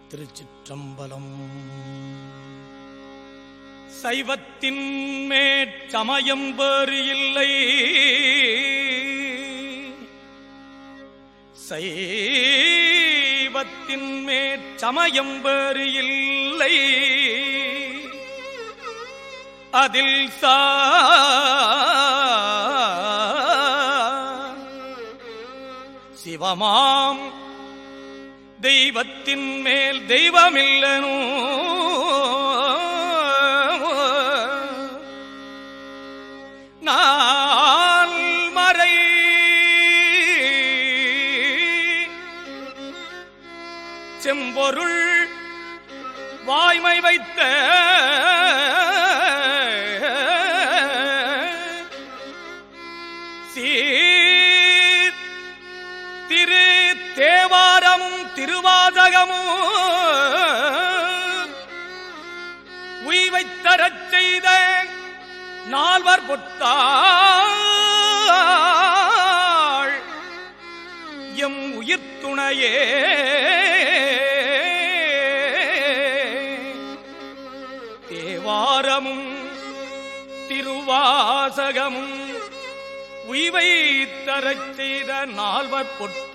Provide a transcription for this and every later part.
திருச்சிற்றம்பலம் சைவத்தின் மேற்சமயம் வேறு இல்லை சைவத்தின் மேற்சமயம் வேறு இல்லை அதில் சா சிவமாம் தெய்வத்தின் மேல் தெய்வமில்லனோ நான் மறை செம்பொருள் வாய்மை வைத்த சீர் திரு தேவாரமும் திருவாதகமும் உய்வைத் தரச் செய்த நால்வர் பொத்தாள் எம் உயிர் துணையே தேவாரமும் திருவாசகமும் உய்வை தரச் செய்த நால்வர்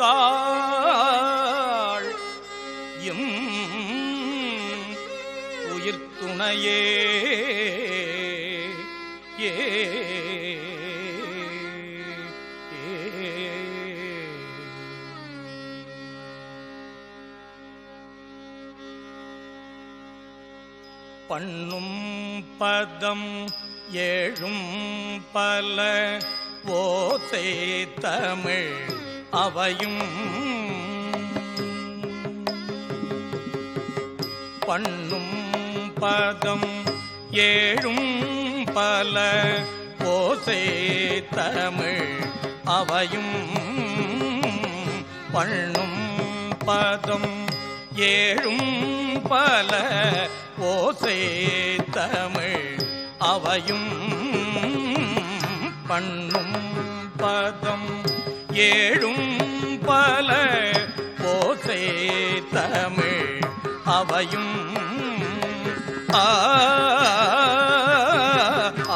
பொத்தாள் எம் உயிர் துணையே ஏ பண்ணும் பதம் ஏழும் பல ஓசை தமிழ் அவையும் பண்ணும் பதம் ஏழும் பல ஓசை தமிழ் அவையும் பண்ணும் பதம் ஏழும் பல ஓசை தமிழ் அவையும் பண்ணும் பதம் ஏழும் பல ஓசை தமிழ் அவையும் ஆ ஆ,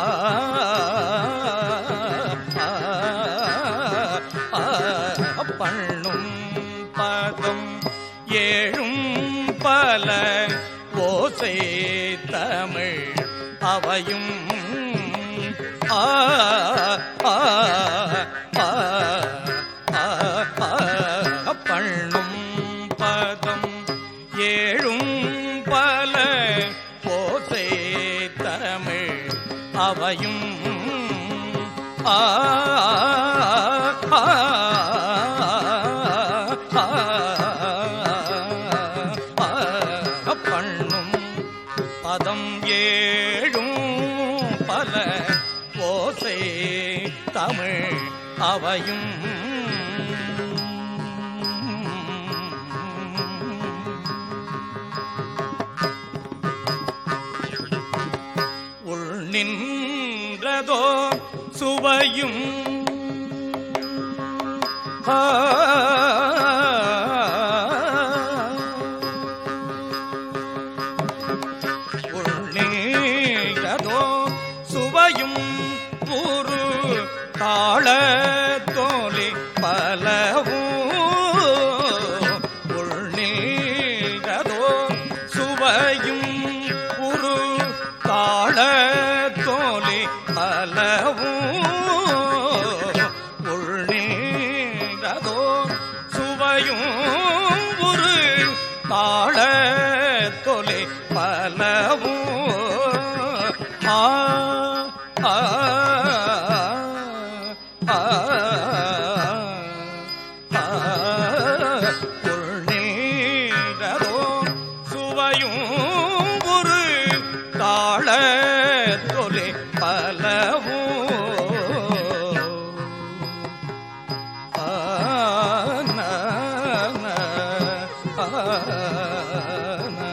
ஆ, ஆ, பண்ணும் பதம் ஏழும் பல ஓசை தமிழ் அவையும் ஆ ஆ, ஆ, ஆ, ஆ, பண்ணும் பதம் ஏழும் பல ஓசை தமிழ் அவையும் ஆ ஆ, ஆ, ஆ, ஆ, பண்ணும் பதம் ஏழும் பல ஓசை தமிழ் அவையும் உள் நின்றதோ சுவையும் ஆ உள்ளேதோ சுவையும் ஒரு தாள தோலி பலவும் உள்ளேதோ சுவையும் ஒரு தாள தோலி பலவும் உள்ளேதோ சுவையும் ஒரு தாள தொலை பலவும் ஆ ஆ ஆ ஆ பொருளேதோ சுவையும் ஒரு தாள தொலை பலவும் ஆ நா, நா, ஆ, நா.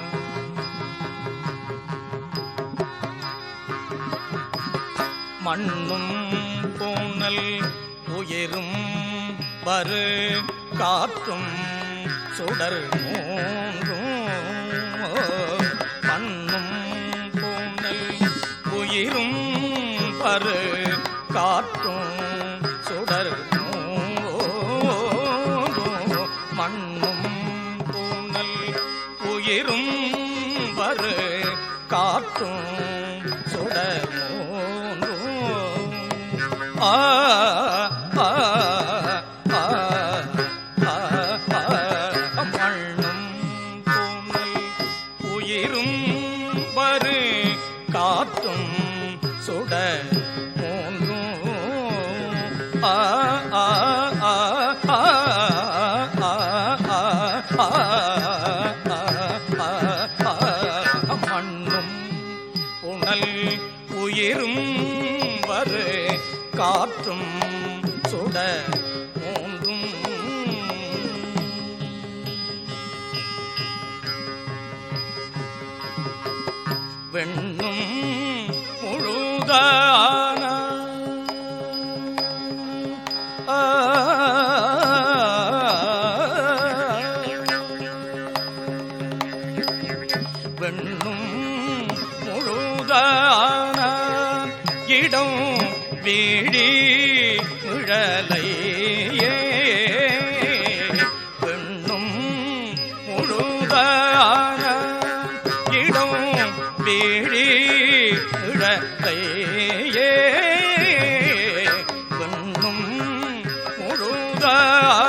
மண்ணும் பூனல் உயிரும் வரு காற்றும் சுடர் மூன்றும் மண்ணும் பூனல் உயிரும் பரு காற்றும் சுடர் மண்ணும் பூனல் உயிரும் வரு காற்றும் சுடர் ஆ ஆ ஆ ஆ ஆ மண்ணும் பூனல் உயிரும் வரு காற்றும் சுட மூன்றும் ஆ ஆ ஆ ஆ ஆ ஆ ஆ ஆ மண்ணும் புனல் உயிரும் வரு காற்றும் சுட மூன்றும் வெண்ணும் முழுதான வெண்ணும் முழுதான இடம் வீடி விழலையே பெண்ணும் முழுதான இடம் வீடி விழலையே பெண்ணும் முழுதான